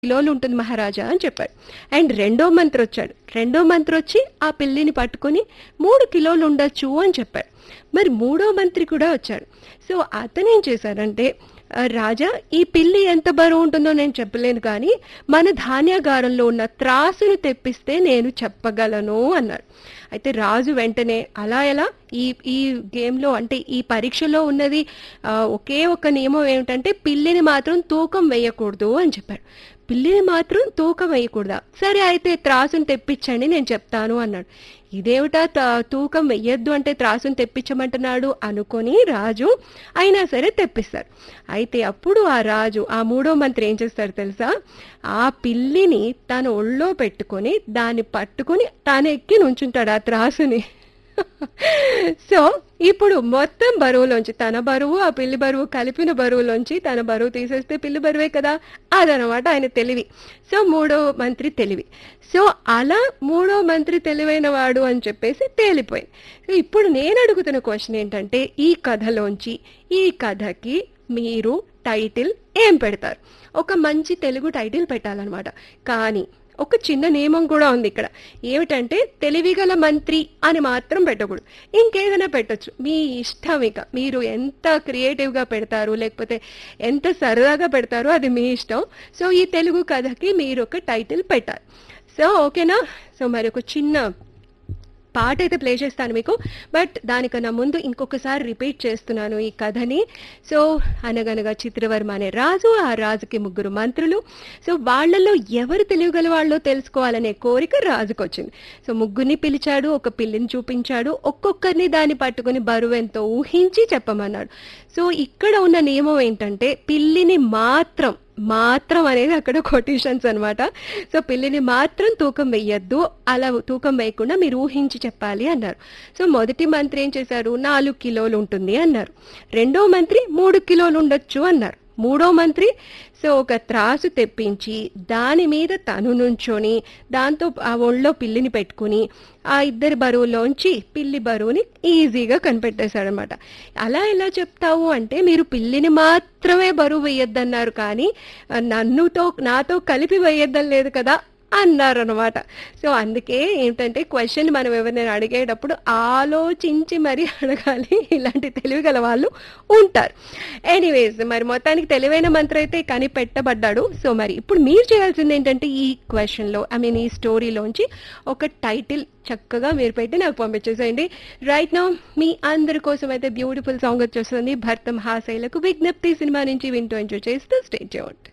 కిలోలు ఉంటుంది మహారాజా అని చెప్పాడు అండ్ రెండో మంత్రి వచ్చాడు రెండో మంత్రి వచ్చి ఆ పిల్లిని పట్టుకొని మూడు కిలోలు ఉండొచ్చు అని చెప్పాడు మరి మూడో మంత్రి కూడా వచ్చాడు సో అతను ఏం చేశాడంటే "ఆ, రాజా ఈ పిల్లి ఎంత బరువు ఉంటుందో నేను చెప్పలేను కానీ మన ధాన్యాగారంలో ఉన్న త్రాసును తెప్పిస్తే నేను చెప్పగలను అన్నాడు అయితే రాజు వెంటనే అలా ఎలా ఈ ఈ గేమ్లో అంటే ఈ పరీక్షలో ఉన్నది ఆ, ఒకే ఒక నియమం ఏమిటంటే పిల్లిని మాత్రం తూకం వేయకూడదు అని చెప్పాడు పిల్లిని మాత్రం తూకం వేయకూడదా సరే అయితే త్రాసును తెప్పించండి నేను చెప్తాను అన్నాడు ఇదేమిటా త- తూకం వెయ్యొద్దు అంటే త్రాసును తెప్పించమంటున్నాడు అనుకొని రాజు అయినా సరే తెప్పిస్తాడు అయితే అప్పుడు ఆ రాజు ఆ మూడో మంత్రి ఏం చేస్తాడు తెలుసా ఆ పిల్లిని తన ఒళ్ళో పెట్టుకొని దాన్ని పట్టుకొని తాను ఎక్కి నుంచుంటాడు ఆ త్రాసుని సో ఇప్పుడు మొత్తం బరువులోంచి తన బరువు ఆ పిల్లి బరువు కలిపిన బరువులోంచి తన బరువు తీసేస్తే పిల్లి బరువే కదా అదనమాట ఆయన తెలివి సో మూడో మంత్రి తెలివి సో అలా మూడో మంత్రి తెలివైన వాడు అని చెప్పేసి తేలిపోయింది సో ఇప్పుడు నేను అడుగుతున్న క్వశ్చన్ ఏంటంటే ఈ కథలోంచి ఈ కథకి మీరు టైటిల్ ఏం పెడతారు ఒక మంచి తెలుగు టైటిల్ పెట్టాలన్నమాట కానీ ఒక చిన్న నియమం కూడా ఉంది ఇక్కడ ఏమిటంటే తెలివిగల మంత్రి అని మాత్రం పెట్టకూడదు ఇంకేదైనా పెట్టొచ్చు మీ ఇష్టం ఇక మీరు ఎంత క్రియేటివ్గా పెడతారు లేకపోతే ఎంత సరదాగా పెడతారో అది మీ ఇష్టం సో ఈ తెలుగు కథకి మీరు ఒక టైటిల్ పెట్టాలి సో ఓకేనా సో మరి ఒక చిన్న పాట అయితే ప్లే చేస్తాను మీకు బట్ దానికన్నా ముందు ఇంకొకసారి రిపీట్ చేస్తున్నాను ఈ కథని సో అనగనగా చిత్రవర్మ అనే రాజు ఆ రాజుకి ముగ్గురు మంత్రులు సో వాళ్ళలో ఎవరు తెలియగల వాళ్ళో తెలుసుకోవాలనే కోరిక రాజుకు వచ్చింది సో ముగ్గురిని పిలిచాడు ఒక పిల్లిని చూపించాడు ఒక్కొక్కరిని దాన్ని పట్టుకుని బరువు ఎంతో ఊహించి చెప్పమన్నాడు సో ఇక్కడ ఉన్న నియమం ఏంటంటే పిల్లిని మాత్రం మాత్రం అనేది అక్కడ కొటేషన్స్ అన్నమాట సో పిల్లిని మాత్రం తూకం వెయ్యొద్దు అలా తూకం వేయకుండా మీరు ఊహించి చెప్పాలి అన్నారు సో మొదటి మంత్రి ఏం చేశారు నాలుగు కిలోలు ఉంటుంది అన్నారు రెండో మంత్రి మూడు కిలోలు ఉండొచ్చు అన్నారు మూడో మంత్రి సో ఒక త్రాసు తెప్పించి దాని మీద తను నుంచొని దాంతో ఆ ఒళ్ళో పిల్లిని పెట్టుకుని ఆ ఇద్దరి బరువులోంచి పిల్లి బరువుని ఈజీగా కనిపెట్టేశాడనమాట అలా ఎలా చెప్తావు అంటే మీరు పిల్లిని మాత్రమే బరువు వేయొద్దన్నారు కానీ ఆ, నన్నుతో నాతో కలిపి వేయొద్దని లేదు కదా అన్నారనమాట సో అందుకే ఏంటంటే క్వశ్చన్ మనం ఎవరినైనా అడిగేటప్పుడు ఆలోచించి మరీ అడగాలి ఇలాంటి తెలివి గల వాళ్ళు ఉంటారు ఎనీవేస్ మరి మొత్తానికి తెలివైన మంత్రి అయితే కనిపెట్టబడ్డాడు సో మరి ఇప్పుడు మీరు చేయాల్సింది ఏంటంటే ఈ క్వశ్చన్లో ఐ మీన్ ఈ స్టోరీలోంచి ఒక టైటిల్ చక్కగా మీరు పెట్టి నాకు పంపించేసేయండి రైట్ నౌ మీ అందరి కోసం అయితే బ్యూటిఫుల్ సాంగ్ వచ్చేస్తుంది భర్తం హాసైలకు విజ్ఞప్తి సినిమా నుంచి వింటూ ఎంజాయ్ చేస్తూ స్టేట్ చేయండి